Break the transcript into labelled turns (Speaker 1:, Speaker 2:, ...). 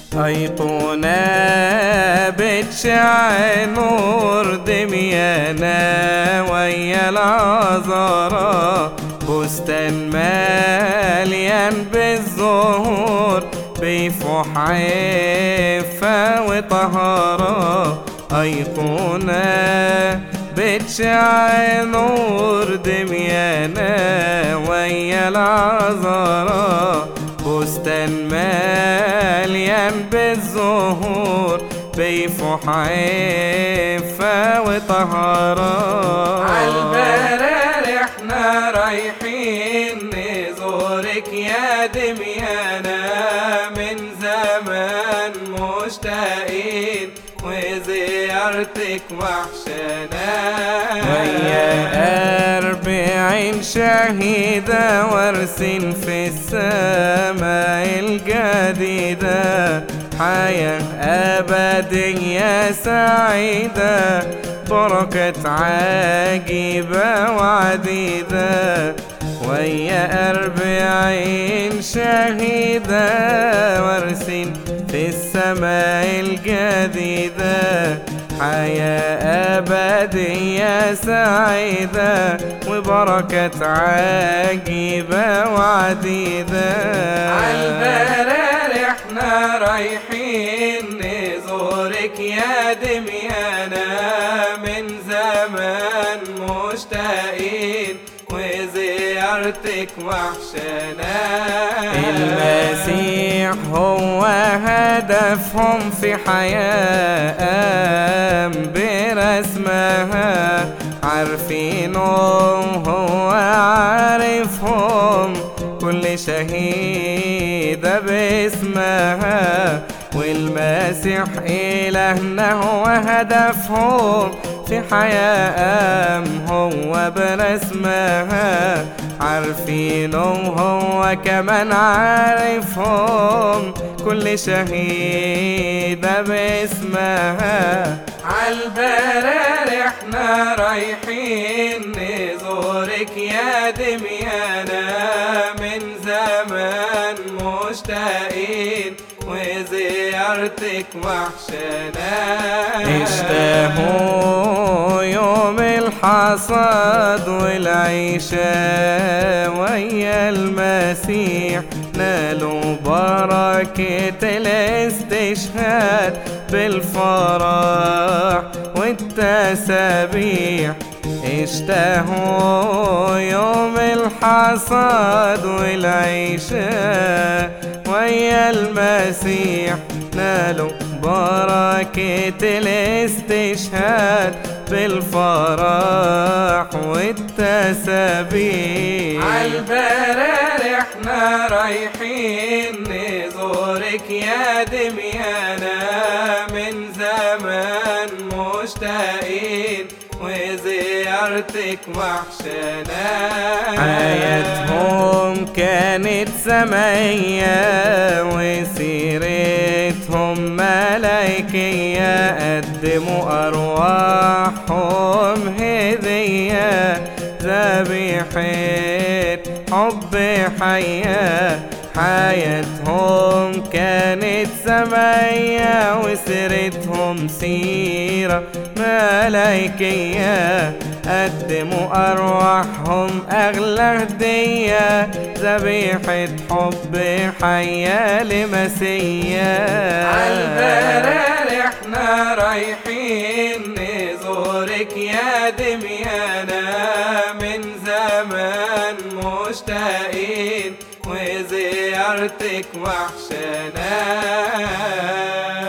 Speaker 1: أيقونة بتشع نور دميانا ويا العذراء بستان مليان بالزهور بيفوح عفة وطهارة أيقونة بتشع نور دميانا ويا العذراء بستان مليان بالزهور بيفوح عفة وطهارة
Speaker 2: عالبرار احنا رايحين نزورك يا دميانا من زمان مشتاقين وزيارتك وحشنا
Speaker 1: ويا أربعين شهيدة وارسين في السماء الجديدة حياة أبدية سعيدة بركة عجيبة وعديدة ويا أربعين شهيدة وارسين في السماء الجديدة حياة أبدية سعيدة وبركة عجيبة وعديدة
Speaker 2: عالبرار احنا رايحين نزورك يا دميانا من زمان مشتاقين وزيارتك وحشنا
Speaker 1: المسيح هو هدفهم في حياة برسمها عارفينهم هو عارفهم كل شهيدة باسمها والمسيح إلهنا هو هدفهم في حياة هو برسمها عارفينهم هو كمان عارفهم كل شهيدة باسمها
Speaker 2: عالبرار احنا رايحين نزورك يا دميانا من زمان مشتاقين وزيارتك وحشنا
Speaker 1: اشتهوا يوم الحصاد والعيشة ويا المسيح نالوا بركة الاستشهاد بالفرح والتسابيح اشتهوا يوم الحصاد والعيشة ويا المسيح نالوا بركة الاستشهاد بالفرح والتسابيح
Speaker 2: عالبرار احنا رايحين نزورك يا دميانا من زمان مشتاقين وزيارتك وحشنا
Speaker 1: حياتهم كانت سمية وسيرتهم ملايكية قدموا أرواحهم هدية ذبيحة حب حياة حياتهم كانت سمية وسيرتهم سيرة ملايكية قدموا أرواحهم أغلى هدية ذبيحة حب حياة لمسيا
Speaker 2: عالبرار احنا رايحين نزورك يا دميانا من زمان مشتاقين وزيارتك وحشنا